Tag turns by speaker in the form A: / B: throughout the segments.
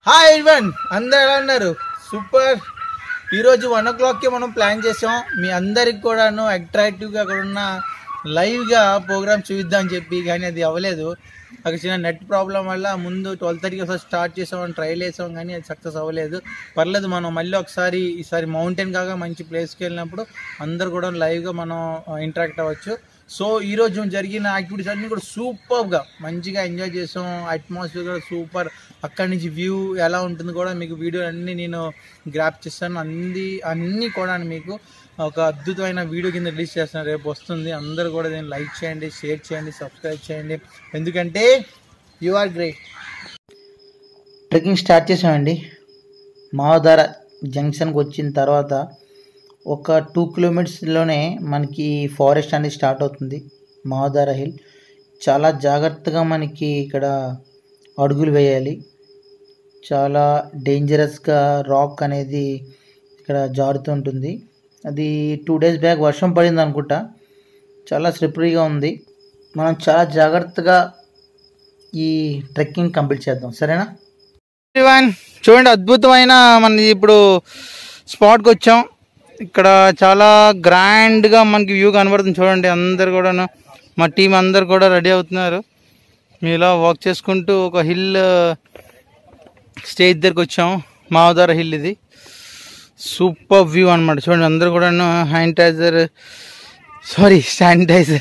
A: Hi ఇవన్ అందరు ఎలా ఉన్నారు సూపర్ ఈరోజు వన్ ఓ క్లాక్కి మనం ప్లాన్ చేసాం మీ అందరికి కూడాను అట్రాక్టివ్గా అక్కడ ఉన్న లైవ్గా ప్రోగ్రామ్ చూపిద్దాం అని చెప్పి కానీ అది అవ్వలేదు అక్కడ చిన్న నెట్ ప్రాబ్లం వల్ల ముందు ట్వెల్వ్ థర్టీకి ఒకసారి స్టార్ట్ చేసాం ట్రైల్ వేసాం కానీ అది సక్సెస్ అవ్వలేదు పర్లేదు మనం మళ్ళీ ఒకసారి ఈసారి మౌంటైన్ కాగా మంచి ప్లేస్కి వెళ్ళినప్పుడు అందరు కూడా లైవ్గా మనం ఇంటరాక్ట్ అవ్వచ్చు సో ఈరోజు జరిగిన యాక్టివిటీస్ అన్నీ కూడా సూపర్గా మంచిగా ఎంజాయ్ చేసాం అట్మాస్ఫియర్ కూడా సూపర్ అక్కడి నుంచి వ్యూ ఎలా ఉంటుంది కూడా మీకు వీడియో అన్నీ నేను గ్రాప్ చేస్తాను అన్ని అన్నీ కూడా మీకు ఒక అద్భుతమైన వీడియో కింద రిలీజ్ చేస్తాను రేపు వస్తుంది అందరూ కూడా దీన్ని లైక్ చేయండి షేర్ చేయండి సబ్స్క్రైబ్ చేయండి ఎందుకంటే you are great trekking start చేసామండి మావధార జంక్షన్కి వచ్చిన తర్వాత ఒక టూ కిలోమీటర్స్లోనే మనకి ఫారెస్ట్ అనేది స్టార్ట్ అవుతుంది మావధార హిల్ చాలా జాగ్రత్తగా మనకి ఇక్కడ అడుగులు వేయాలి చాలా డేంజరస్గా రాక్ అనేది ఇక్కడ జారుతూ ఉంటుంది అది టూ డేస్ బ్యాక్ వర్షం పడింది అనుకుంటా చాలా స్లిపరీగా ఉంది మనం చాలా జాగ్రత్తగా ఈ ట్రెక్కింగ్ కంప్లీట్ చేద్దాం సరేనా చూడండి అద్భుతమైన మన ఇప్పుడు స్పాట్కి వచ్చాం ఇక్కడ చాలా గ్రాండ్గా మనకి వ్యూ కనబడుతుంది చూడండి అందరు కూడాను మా టీం అందరు కూడా రెడీ అవుతున్నారు మేము ఇలా వాక్ చేసుకుంటూ ఒక హిల్ స్టేజ్ దగ్గరికి వచ్చాం మావదార హిల్ ఇది సూపర్ వ్యూ అనమాట చూడండి అందరు కూడా శానిటైజర్ సారీ శానిటైజర్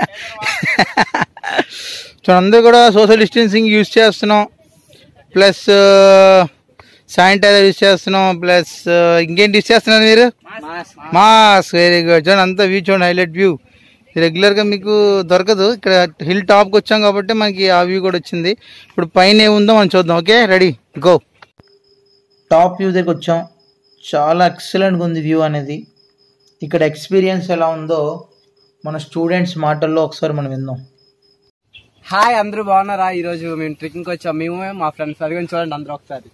A: చూడండి అందరు కూడా సోషల్ డిస్టెన్సింగ్ యూజ్ చేస్తున్నాం ప్లస్ శానిటైజర్ యూజ్ చేస్తున్నాం ప్లస్ ఇంకేంటి యూజ్ చేస్తున్నారు మీరు మాస్క్ వెరీ గుడ్ చూడండి అంతా వ్యూ చూడండి హైలైట్ వ్యూ రెగ్యులర్గా మీకు దొరకదు ఇక్కడ హిల్ టాప్కి వచ్చాం కాబట్టి మనకి ఆ వ్యూ కూడా వచ్చింది ఇప్పుడు పైన ఏముందో మనం చూద్దాం okay ready go top view దగ్గరికి వచ్చాం చాలా ఎక్సలెంట్గా ఉంది వ్యూ అనేది ఇక్కడ ఎక్స్పీరియన్స్ ఎలా ఉందో మన స్టూడెంట్స్ మాటల్లో ఒకసారి మనం విందాం
B: హాయ్ అందరూ బాగున్నారా ఈ రోజు మేము ట్రెక్కింగ్ వచ్చాం మేము మా ఫ్రెండ్స్ అడిగిన చూడండి అందరూ ఒకసారి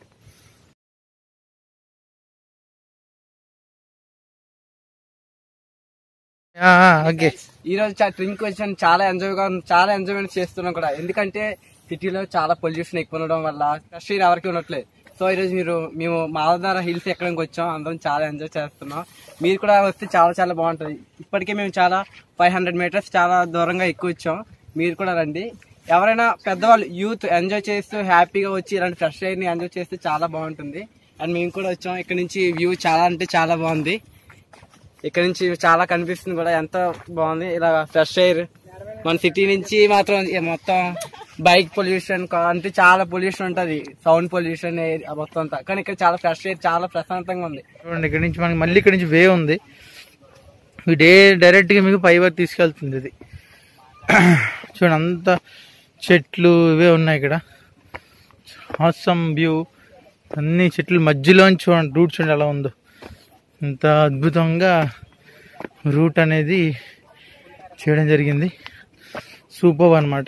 A: ఓకే
B: ఈ రోజు ట్రెక్కింగ్ వచ్చాను చాలా ఎంజాయ్ గా చాలా ఎంజాయ్మెంట్ చేస్తున్నాం కూడా ఎందుకంటే సిటీలో చాలా పొల్యూషన్ ఎక్కువ ఉండడం వల్ల ఫ్రెష్ ఎయిర్ ఎవరికి ఉండట్లేదు సో ఈ రోజు మీరు మేము మాలధార హిల్స్ ఎక్కడానికి వచ్చాం అందరం చాలా ఎంజాయ్ చేస్తున్నాం మీరు కూడా వస్తే చాలా చాలా బాగుంటుంది ఇప్పటికే మేము చాలా ఫైవ్ హండ్రెడ్ మీటర్స్ చాలా దూరంగా ఎక్కువ వచ్చాం మీరు కూడా రండి ఎవరైనా పెద్దవాళ్ళు యూత్ ఎంజాయ్ చేస్తూ హ్యాపీగా వచ్చి ఇలాంటి ఫ్రెష్ ఎయిర్ ని ఎంజాయ్ చేస్తే చాలా బాగుంటుంది అండ్ మేము కూడా వచ్చాం ఇక్కడ నుంచి వ్యూ చాలా అంటే చాలా బాగుంది ఇక్కడ నుంచి చాలా కనిపిస్తుంది కూడా ఎంత బాగుంది ఇలా ఫ్రెష్ ఎయిర్ మన సిటీ నుంచి మాత్రం ఇక మొత్తం బైక్ పొల్యూషన్ అంటే చాలా పొల్యూషన్ ఉంటది సౌండ్ పొల్యూషన్ మొత్తం అంతా కానీ ఇక్కడ చాలా ఫ్రెష్ ఎయిర్ చాలా ప్రశాంతంగా ఉంది
A: చూడండి ఇక్కడ నుంచి మనకి మళ్ళీ ఇక్కడ నుంచి వే ఉంది ఈ డే డైరెక్ట్గా మీకు పై వరకు తీసుకెళ్తుంది ఇది చూడండి అంత చెట్లు ఇవే ఉన్నాయి ఇక్కడ హాసమ్ వ్యూ అన్ని చెట్లు మధ్యలోంచి చూడండి రూట్ చూడండి ఎలా ఉందో ఇంత అద్భుతంగా రూట్ అనేది చేయడం జరిగింది సూపర్ అనమాట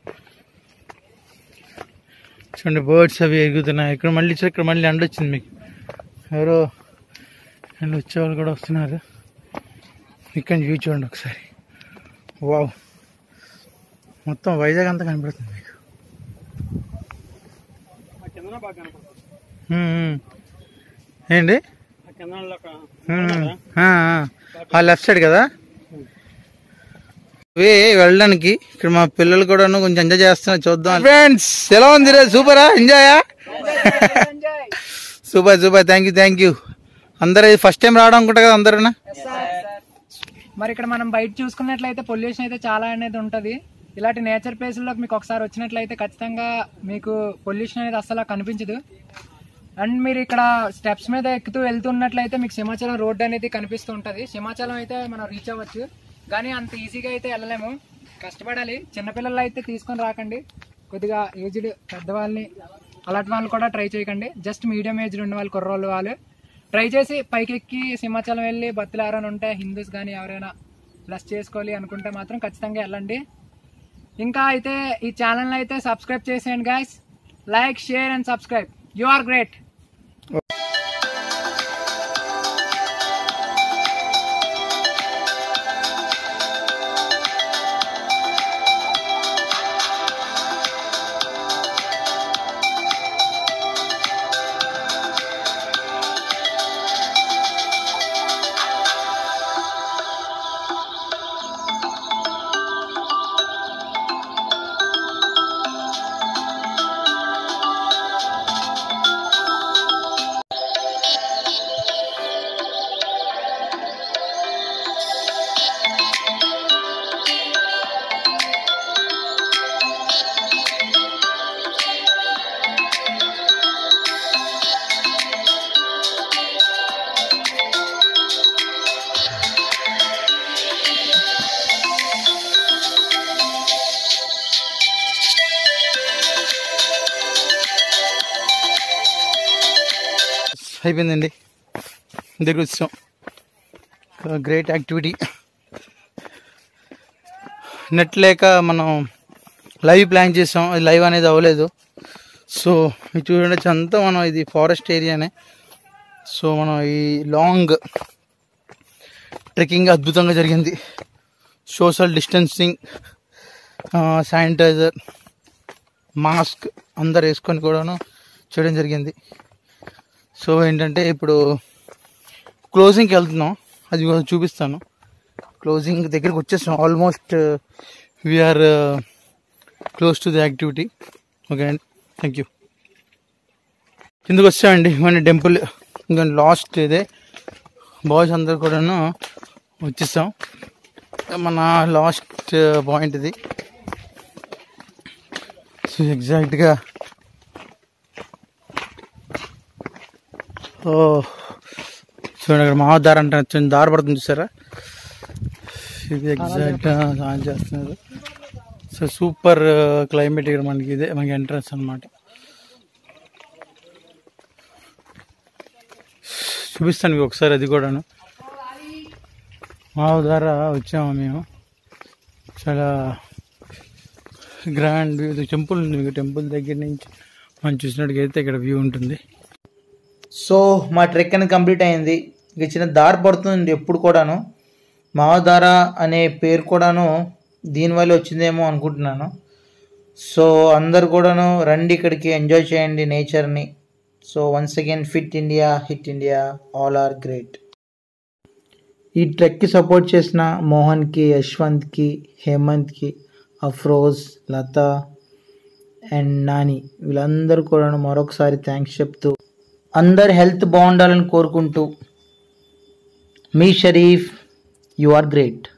A: చూడండి బర్డ్స్ అవి ఎగురుతున్నాయి ఇక్కడ మళ్ళీ చూడు, ఇక్కడ మళ్ళీ ఎండ వచ్చింది మీకు ఎవరో ఎండ వచ్చేవాళ్ళు కూడా వస్తున్నారు ఇక్కడ వ్యూ చూడండి ఒకసారి వావ్ మొత్తం వైజాగ్ అంతా కనపడుతుంది మీకు ఉమ్, ఉమ్. ఏంటి ఉమ్, ఆ, ఆ. ఆ లెఫ్ట్ సైడ్ కదా వే వెళ్ళడానికి ఇక్కడ మా పిల్లలు కూడా కొంచెం ఎంజాయ్ చేస్తున్నారు చూద్దాం ఫ్రెండ్స్ ఎలా ఉంది రే సూపరా ఎంజాయా super super thank you thank you అందరు ఫస్ట్ టైం రావడం అనుకుంటా కదా అందరూ
C: మరి ఇక్కడ మనం బయట చూసుకున్నట్లయితే పొల్యూషన్ అయితే చాలా అనేది ఉంటది ఇలాంటి నేచర్ ప్లేస్లోకి మీకు ఒకసారి వచ్చినట్లయితే ఖచ్చితంగా మీకు పొల్యూషన్ అనేది అస్సలు కనిపించదు అండ్ మీరు ఇక్కడ స్టెప్స్ మీద ఎక్కుతూ వెళ్తున్నట్లయితే మీకు సింహాచలం రోడ్ అనేది కనిపిస్తూ ఉంటది సింహాచలం అయితే మనం రీచ్ అవ్వచ్చు కానీ అంత ఈజీగా అయితే వెళ్ళలేము కష్టపడాలి చిన్నపిల్లలు అయితే తీసుకొని రాకండి కొద్దిగా ఏజ్డ్ పెద్దవాళ్ళని అలాంటి వాళ్ళు కూడా ట్రై చేయకండి జస్ట్ మీడియం ఏజ్డ్ ఉన్న వాళ్ళు కుర్రోళ్ళు వాళ్ళు ట్రై చేసి పైకి ఎక్కి సింహాచలం వెళ్ళి భక్తులు ఎవరైనా ఉంటే హిందూస్ కానీ ఎవరైనా ప్లస్ చేసుకోవాలి అనుకుంటే మాత్రం ఖచ్చితంగా వెళ్ళండి ఇంకా అయితే ఈ ఛానల్ అయితే సబ్స్క్రైబ్ చేసేయండి guys like share and subscribe you are great
A: అయిపోయిందండి దగ్గర వచ్చాం గ్రేట్ యాక్టివిటీ నెట్ లేక మనం లైవ్ ప్లాన్ చేసాం అది లైవ్ అనేది అవ్వలేదు సో ఇది చూడండి అంతా మనం ఇది ఫారెస్ట్ ఏరియానే సో మనం ఈ లాంగ్ ట్రెక్కింగ్ అద్భుతంగా జరిగింది సోషల్ డిస్టెన్సింగ్ శానిటైజర్ మాస్క్ అందరు వేసుకొని కూడాను చేయడం జరిగింది సో ఏంటంటే ఇప్పుడు క్లోజింగ్కి వెళ్తున్నాం అది కూడా చూపిస్తాను క్లోజింగ్ దగ్గరికి వచ్చేసాం almost we're close to the activity okay అండి థ్యాంక్ యూ కిందకు వచ్చామండి మన టెంపుల్ ఇంకా లాస్ట్ ఇదే బాయ్స్ అందరు కూడాను వచ్చేసాం మన లాస్ట్ పాయింట్ ఇది సో ఎగ్జాక్ట్గా ఓ చూడండి అక్కడ మావదార అంటే చిన్న దారి పడుతుంది చూసారా ఇది ఎగ్జాక్ట్గా ఆన్ చేస్తున్నారు సో సూపర్ క్లైమేట్ ఇక్కడ మనకి ఇదే మనకి ఎంట్రన్స్ అనమాట చూపిస్తాను మీకు ఒకసారి అది కూడాను మా ద్వారా వచ్చాము మేము చాలా గ్రాండ్ వ్యూ టెంపుల్ ఉంది మీకు టెంపుల్ దగ్గర నుంచి మనం చూసినట్టుగైతే ఇక్కడ వ్యూ ఉంటుంది సో మా ట్రెక్ అనేది కంప్లీట్ అయింది ఇక చిన్న దారి పడుతుంది ఎప్పుడు కూడాను మావదార అనే పేరు కూడాను దీనివల్ల వచ్చిందేమో అనుకుంటున్నాను సో అందరు కూడాను రండి ఇక్కడికి ఎంజాయ్ చేయండి నేచర్ని so once again fit India hit India all are great ఈ ట్రెక్కి సపోర్ట్ చేసిన మోహన్కి యశ్వంత్కి హేమంత్కి అఫ్రోజ్ లత అండ్ నాని వీళ్ళందరూ కూడా మరొకసారి థ్యాంక్స్ చెప్తూ అందరి హెల్త్ బాగుండాలని కోరుకుంటూ మీ షరీఫ్ యు ఆర్ గ్రేట్